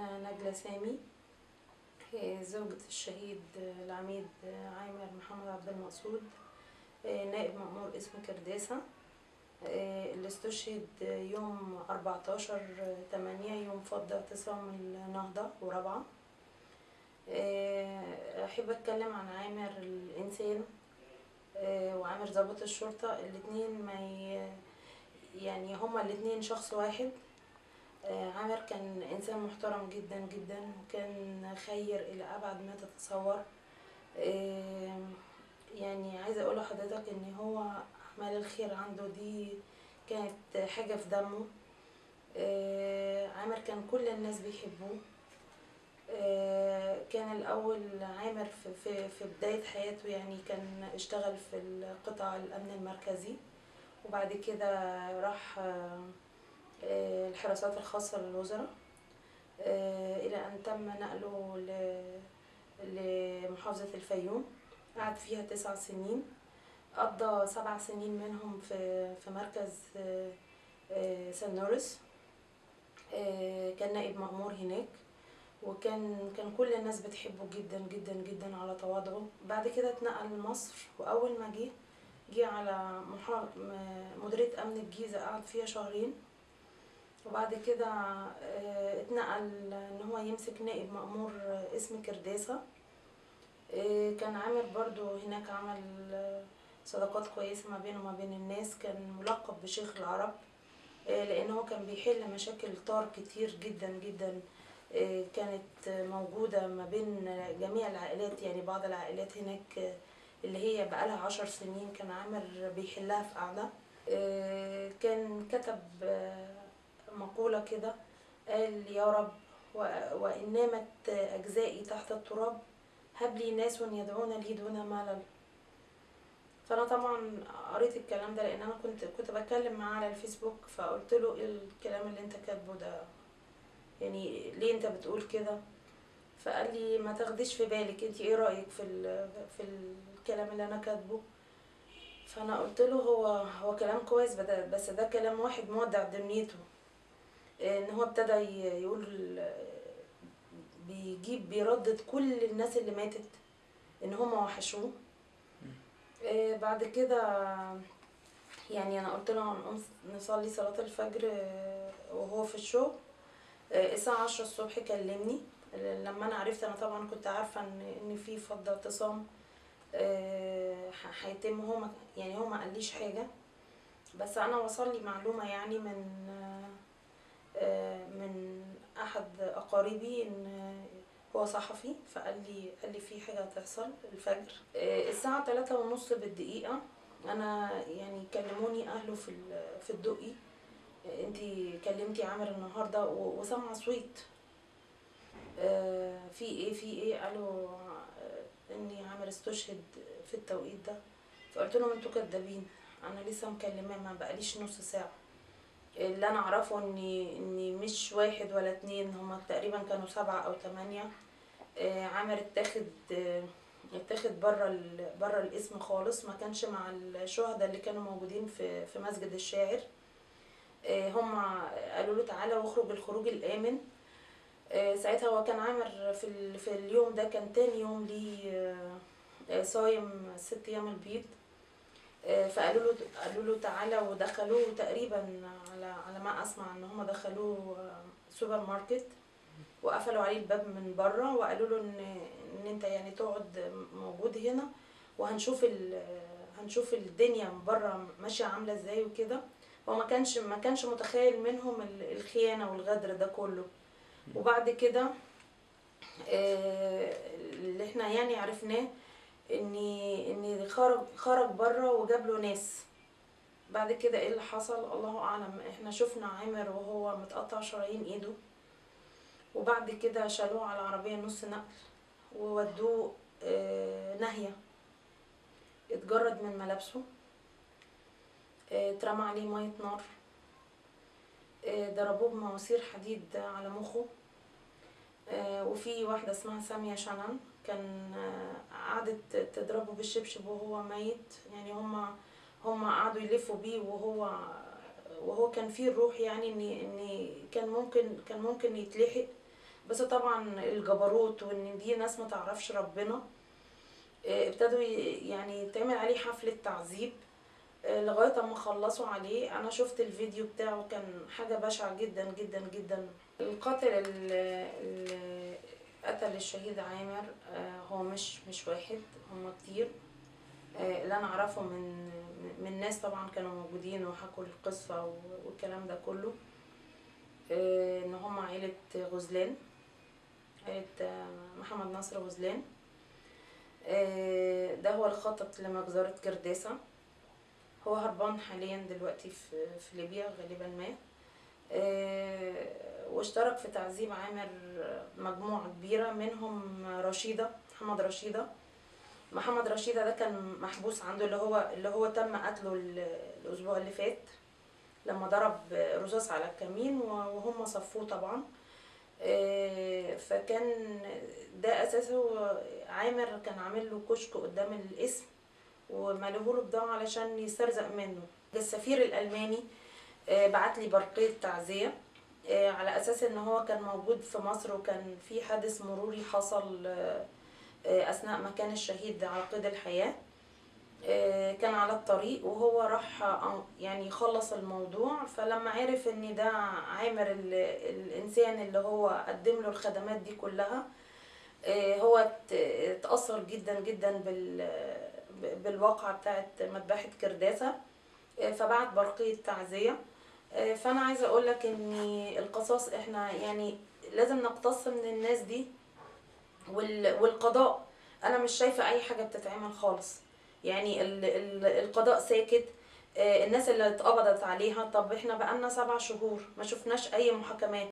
أنا نجلة سامي آه، زوجة الشهيد آه، العميد آه، عامر محمد عبد المقصود آه، نائب مأمور اسم كرداسة آه، اللي استشهد آه، يوم 14 تمانية يوم فض اعتصام النهضة ورابعة آه، أحب أتكلم عن عامر الإنسان آه، وعامر ضابط الشرطة الاتنين ما ي... يعني هما الاتنين شخص واحد آه، عامر كان إنسان محترم جدا جدا وكان خير إلى أبعد ما تتصور آه، يعني عايزة أقول لحضرتك إن هو أعمال الخير عنده دي كانت حاجة في دمه آه، عامر كان كل الناس بيحبوه آه، كان الأول عامر في, في, في بداية حياته يعني كان اشتغل في القطاع الأمن المركزي وبعد كده راح آه، آه، الحراسات الخاصة للوزراء آه، إلى أن تم نقله ل- لمحافظة الفيوم قعد فيها تسع سنين قضى سبع سنين منهم في في مركز آه، آه، سان نورس آه، كان نائب مأمور هناك وكان كان كل الناس بتحبه جدا جدا جدا على تواضعه بعد كده اتنقل لمصر وأول ما جه جه على محا... م- مديرية أمن الجيزة قعد فيها شهرين وبعد كده آه، اتنقل ان هو يمسك نائب مأمور آه، اسم كرداسة آه، كان عامر برضو هناك عمل آه، صداقات كويسة ما بينه وما بين الناس كان ملقب بشيخ العرب آه، لأن هو كان بيحل مشاكل طار كتير جدا جدا آه، كانت آه، موجودة ما بين آه، جميع العائلات يعني بعض العائلات هناك آه، اللي هي بقالها عشر سنين كان عامر بيحلها في قعدة آه، كان كتب آه، مقولة كده قال يا رب و- وإن نامت أجزائي تحت التراب هب لي ناس يدعون لي دون ملل فأنا طبعا قريت الكلام ده لأن أنا كنت كنت بتكلم معاه على الفيسبوك فقلت له إيه الكلام اللي أنت كاتبه ده يعني ليه أنت بتقول كده فقال لي ما تاخديش في بالك أنت إيه رأيك في ال- في الكلام اللي أنا كاتبه فأنا قلت له هو هو كلام كويس بدا- بس ده كلام واحد مودع دنيته ان هو ابتدى ي- يقول بيجيب بيردد كل الناس اللي ماتت ان هم وحشوه آه، بعد كده يعني انا قلت له هنقوم نصلي صلاة الفجر آه، وهو في الشغل آه، الساعة عشرة الصبح كلمني لما انا عرفت انا طبعا كنت عارفة ان ان في فض اعتصام آه، ح- هيتم هو ما يعني هو ما قاليش حاجة بس انا وصل لي معلومة يعني من آه، آه، من احد اقاربي ان هو صحفي فقال لي قال لي في حاجه هتحصل الفجر آه، الساعه تلاتة ونص بالدقيقه انا يعني كلموني اهله في ال- في الدقي آه، انتي كلمتي عامر النهارده و- وسمع صويت آه، في ايه في ايه قالوا آه، اني عامر استشهد في التوقيت ده فقلت لهم انتوا كدابين انا لسه مكلماه ما بقاليش نص ساعه اللي انا اعرفه اني اني مش واحد ولا اتنين هما تقريبا كانوا سبعة او تمانية آه، عامر اتاخد آه، اتاخد بره ال- بره الاسم خالص ما كانش مع الشهداء اللي كانوا موجودين في في مسجد الشاعر آه، هما قالوا له تعالى واخرج الخروج الامن آه، ساعتها هو كان عامر في ال- في اليوم ده كان تاني يوم ليه آه، آه، صايم ست ايام البيض آه، فقالوا له قالوا له تعالى ودخلوه تقريبا على على ما اسمع ان هم دخلوه آه، سوبر ماركت وقفلوا عليه الباب من بره وقالوا له ان ان انت يعني تقعد موجود هنا وهنشوف ال هنشوف الدنيا من بره ماشيه عامله ازاي وكده هو ما كانش ما كانش متخيل منهم ال- الخيانه والغدر ده كله وبعد كده آه، اللي احنا يعني عرفناه ان ان خرج خرج بره وجاب له ناس بعد كده ايه اللي حصل الله اعلم احنا شفنا عامر وهو متقطع شرايين ايده وبعد كده شالوه على عربية نص نقل وودوه آه، ناهية اتجرد من ملابسه آه، اترمى عليه مية نار آه، ضربوه بمواسير حديد على مخه آه، وفي واحدة اسمها سامية شنن كان آه، قعدت تضربه بالشبشب وهو ميت يعني هما هما قعدوا يلفوا بيه وهو وهو كان فيه الروح يعني ان ان كان ممكن كان ممكن يتلحق بس طبعا الجبروت وان دي ناس ما تعرفش ربنا آه، ابتدوا ي- يعني يتعمل عليه حفلة تعذيب آه، لغاية اما خلصوا عليه انا شفت الفيديو بتاعه كان حاجة بشعة جدا جدا جدا القاتل اللي قتل الشهيد عامر آه، هو مش مش واحد هم كتير آه، اللي انا اعرفه من من ناس طبعا كانوا موجودين وحكوا القصة و- والكلام ده كله آه، ان هم عيلة غزلان عيلة آه، محمد نصر غزلان آه، ده هو الخطط لمجزرة كرداسة هو هربان حاليا دلوقتي في في ليبيا غالبا ما آه، واشترك في تعذيب عامر مجموعة كبيرة منهم رشيدة محمد رشيدة محمد رشيدة ده كان محبوس عنده اللي هو اللي هو تم قتله ال- الأسبوع اللي فات لما ضرب رصاص على الكمين وهم صفوه طبعا آه، فكان ده أساسه عامر كان عامل له كشك قدام الاسم وملوه له بضاعة علشان يسترزق منه السفير الألماني آه، بعت لي برقية تعزية آه، على أساس إن هو كان موجود في مصر وكان في حادث مروري حصل آه، آه، أثناء ما كان الشهيد على قيد الحياة آه، كان على الطريق وهو راح آه، يعني يخلص الموضوع فلما عرف ان ده عامر ال- الانسان اللي هو قدم له الخدمات دي كلها آه، هو ات- اتأثر جدا جدا بال بالواقعة بتاعت مذبحة كرداسة آه، فبعت برقية تعزية آه، فأنا عايزة أقولك إن القصاص إحنا يعني لازم نقتص من الناس دي وال- والقضاء انا مش شايفه اي حاجه بتتعمل خالص يعني ال- ال- القضاء ساكت آه، الناس اللي اتقبضت عليها طب احنا بقالنا سبع شهور ما شفناش اي محاكمات